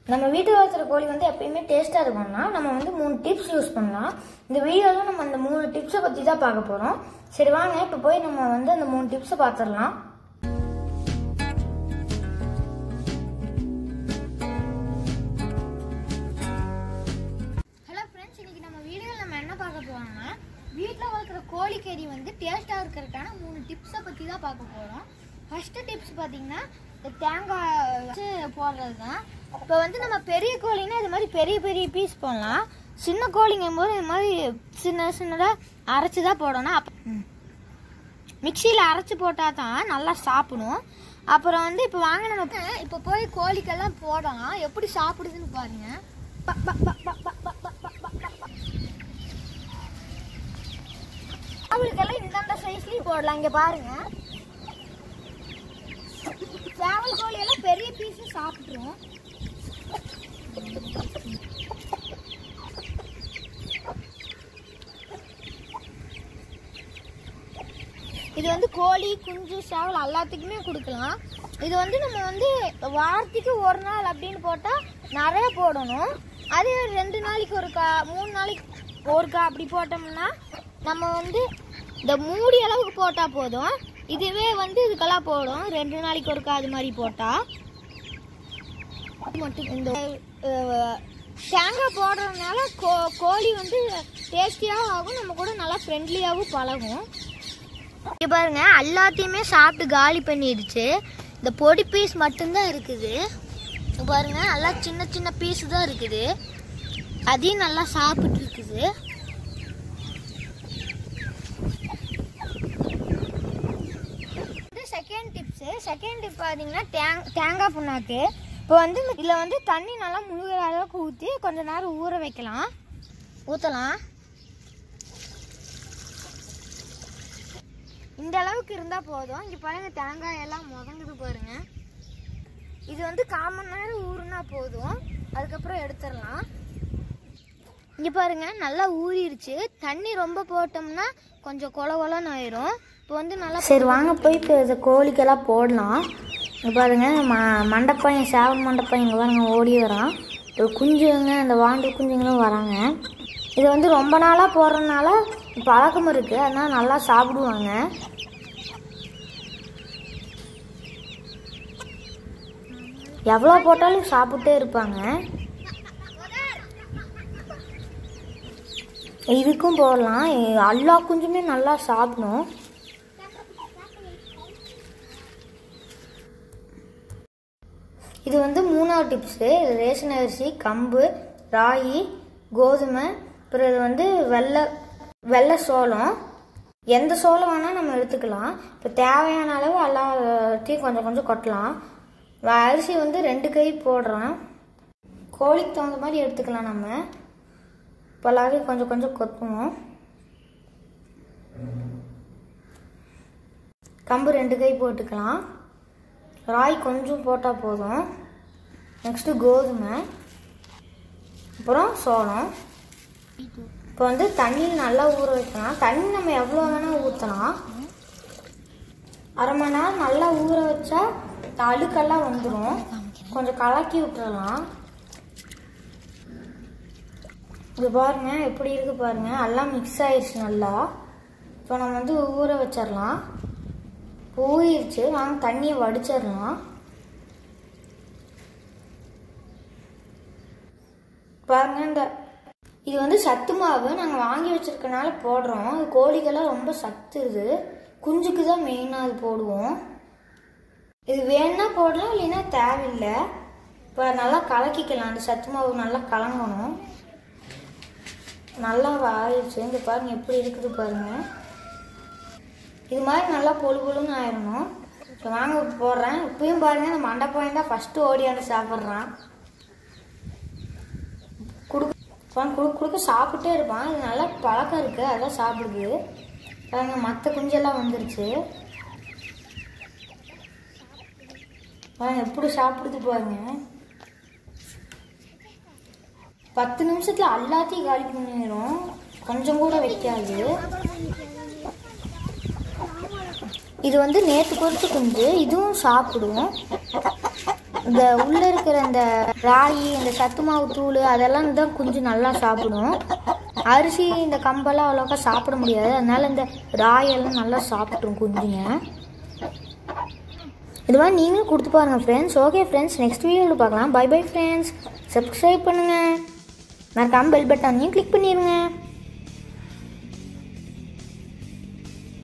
நம்ம வீட்டு வளர்த்துற கோழி வந்து எப்பயுமே டேஸ்ட்டாக இருக்கணும்னா நம்ம வந்து மூணு டிப்ஸ் யூஸ் பண்ணலாம் இந்த வீடியோவில் நம்ம அந்த மூணு டிப்ஸை பற்றி தான் பார்க்க போகிறோம் சரி வாங்க இப்போ போய் நம்ம வந்து அந்த மூணு டிப்ஸை பார்த்துடலாம் ஹலோ ஃப்ரெண்ட்ஸ் இன்னைக்கு நம்ம வீடியோவில் நம்ம என்ன பார்க்க போறோம்னா வீட்டில் வளர்க்குற கோழிக்கறி வந்து டேஸ்ட்டாக இருக்கிறதுக்கான மூணு டிப்ஸை பற்றி தான் பார்க்க போகிறோம் ஃபஸ்ட்டு டிப்ஸ் பார்த்தீங்கன்னா இந்த தேங்காய் வச்சு போடுறது தான் இப்போ வந்து நம்ம பெரிய கோழின்னா இது மாதிரி பெரிய பெரிய பீஸ் போடலாம் சின்ன கோழிங்கும் போது இது மாதிரி சின்ன சின்னதாக அரைச்சி தான் போடணும் அப்போ மிக்சியில் அரைச்சி போட்டால் தான் நல்லா சாப்பிடும் அப்புறம் வந்து இப்போ வாங்க நம்ம இப்போ போய் கோழிக்கெல்லாம் போடலாம் எப்படி சாப்பிடுதுன்னு பாருங்க ப, ப, ப, ப, ப, ப, ப, ப, ப, ப, ப. அவளுக்கெல்லாம் இந்தந்த சைஸ்லயும் போடலாம் இங்க பாருங்க சேவல் கோழி எல்லாம் பெரிய பீஸ் சாப்பிட்டுரும் இது வந்து கோழி குஞ்சு சேவல் எல்லாத்துக்குமே கொடுக்கலாம் இது வந்து நம்ம வந்து வாரத்துக்கு ஒரு நாள் அப்படின்னு போட்டால் நிறைய போடணும் அதே ரெண்டு நாளைக்கு ஒருக்கா மூணு நாளைக்கு ஒருக்கா அப்படி போட்டோம்னா நம்ம வந்து இந்த மூடி அளவுக்கு போட்டால் போதும் இதுவே வந்து இதுக்கெல்லாம் போடும் ரெண்டு நாளைக்கு ஒருக்கா அது மாதிரி போட்டால் மட்டும் இந்த அஹ், தேங்காய் போடுறதுனால கோ கோழி வந்து டேஸ்டியாகவும் ஆகும் நம்ம கூட நல்லா ஃப்ரெண்ட்லியாகவும் பழகும் இங்க பாருங்க எல்லாத்தையுமே சாப்பிட்டு காலி பண்ணிடுச்சு இந்த பொடி பீஸ் மட்டும்தான் இருக்குது இங்க பாருங்க நல்லா சின்ன சின்ன பீஸ் தான் இருக்குது அதையும் நல்லா சாப்பிட்டு இருக்குது செகண்ட் டிப்ஸு செகண்ட் டிப் பார்த்தீங்கன்னா தேங் தேங்காய் புண்ணாக்கு இப்போ வந்து இதில் வந்து தண்ணி நல்லா முழுகிற அளவுக்கு ஊற்றி கொஞ்ச நேரம் ஊற வைக்கலாம் ஊற்றலாம் இந்த அளவுக்கு இருந்தால் போதும் இங்கே பாருங்க தேங்காய் எல்லாம் முதங்குது பாருங்க இது வந்து கால் மணி நேரம் ஊறுனா போதும் அதுக்கப்புறம் எடுத்துடலாம் இங்கே பாருங்க நல்லா ஊறிடுச்சு தண்ணி ரொம்ப போட்டோம்னா கொஞ்சம் கொல கொலன்னு ஆயிரும் இப்போ வந்து நல்லா சரி வாங்க போய் இப்போ இந்த கோழிக்கெல்லாம் போடலாம் இங்கே பாருங்க ம மண்டப்பையன் சேவல் மண்டப்பையன் இங்கே பாருங்க ஓடி வரான் ஒரு குஞ்சுங்க இந்த வாண்டு குஞ்சுங்களும் வராங்க இது வந்து ரொம்ப நாளாக போடுறதுனால பழக்கம் இருக்குது அதனால் நல்லா சாப்பிடுவாங்க எவ்வளோ போட்டாலும் சாப்பிட்டே இருப்பாங்க இதுக்கும் போடலாம் எ- எல்லா குஞ்சுமே நல்லா சாப்பிடும் இது வந்து மூணாவது டிப்ஸு இது ரேஷன் அரிசி கம்பு ராகி கோதுமை அப்புறம் இது வந்து வெள்ளை வெள்ளை சோளம் எந்த சோளம் வேணால் நம்ம எடுத்துக்கலாம் இப்போ தேவையான அளவு எல்லாத்தையும் கொஞ்சம் கொஞ்சம் கொட்டலாம் வ- அரிசி வந்து ரெண்டு கை போடுறோம் கோழிக்கு தகுந்த மாதிரி எடுத்துக்கலாம் நம்ம இப்போ எல்லாத்தையும் கொஞ்சம் கொஞ்சம் கொத்துவோம் கம்பு ரெண்டு கை போட்டுக்கலாம் ராய் கொஞ்சம் போட்டால் போதும் நெக்ஸ்ட்டு கோதுமை அப்புறம் சோளம் இப்போ வந்து தண்ணியில் நல்லா ஊற வைக்கலாம் தண்ணி நம்ம எவ்வளோ வேணால் ஊற்றலாம் அரை மணி நேரம் நல்லா ஊற வச்சா இந்த அழுக்கெல்லாம் வந்துடும் கொஞ்சம் கலக்கி விட்டுறலாம் இது பாருங்க எப்படி இருக்கு பாருங்க எல்லாம் மிக்ஸ் ஆயிடுச்சு நல்லா இப்போ நம்ம வந்து ஊற வச்சிடலாம் இப்போ ஊறிடுச்சு வாங்க தண்ணியை வடிச்சிடலாம் பாருங்க இந்த இது வந்து சத்து மாவு நாங்கள் வாங்கி வச்சிருக்கனால போடுறோம் இது கோழிக்கெல்லாம் ரொம்ப சத்து இது குஞ்சுக்கு தான் மெயினாக அது போடுவோம் இது வேணா போடலாம் இல்லைன்னா தேவையில்லை இப்போ நல்லா கலக்கிக்கலாம் அந்த சத்து மாவு நல்லா கலங்கணும் நல்லா ஆயிடுச்சு இந்த பாருங்க எப்படி இருக்குது பாருங்க இது மாதிரி நல்லா பொழு பொழுன்னு ஆயிடணும் இப்போ வாங்க போடுறேன் இப்பயும் பாருங்க இந்த மண்டப்பம் தான் ஃபஸ்ட்டு ஓடியாண்டு சாப்பிட்றான் குடுக்க அவன் குடுக்க குடுக்க சாப்பிட்டே இருப்பான் இது நல்லா பழக்கம் இருக்கு அதான் சாப்பிடுது பாருங்க மற்ற குஞ்செல்லாம் வந்துருச்சு பாருங்க எப்படி சாப்பிடுது பாருங்க பத்து நிமிஷத்துல எல்லாத்தையும் காலி பண்ணிடும் கொஞ்சம் கூட வைக்காது இது வந்து நேற்று பொறுத்து குஞ்சு இதுவும் சாப்பிடும் இந்த உள்ளே இருக்கிற இந்த ராகி இந்த சத்து மாவு தூள் அதெல்லாம் தான் குஞ்சு நல்லா சாப்பிடும் அரிசி இந்த கம்பெல்லாம் அவ்வளோக்கா சாப்பிட முடியாது அதனால இந்த ராயெல்லாம் நல்லா சாப்பிட்ரும் குஞ்சுங்க இது மாதிரி நீங்களும் கொடுத்து பாருங்கள் ஃப்ரெண்ட்ஸ் ஓகே ஃப்ரெண்ட்ஸ் நெக்ஸ்ட் வீடியோவில் பார்க்கலாம் பை பை ஃப்ரெண்ட்ஸ் சப்ஸ்கிரைப் பண்ணுங்கள் மறக்காமல் பெல் பட்டனையும் கிளிக் பண்ணிடுங்க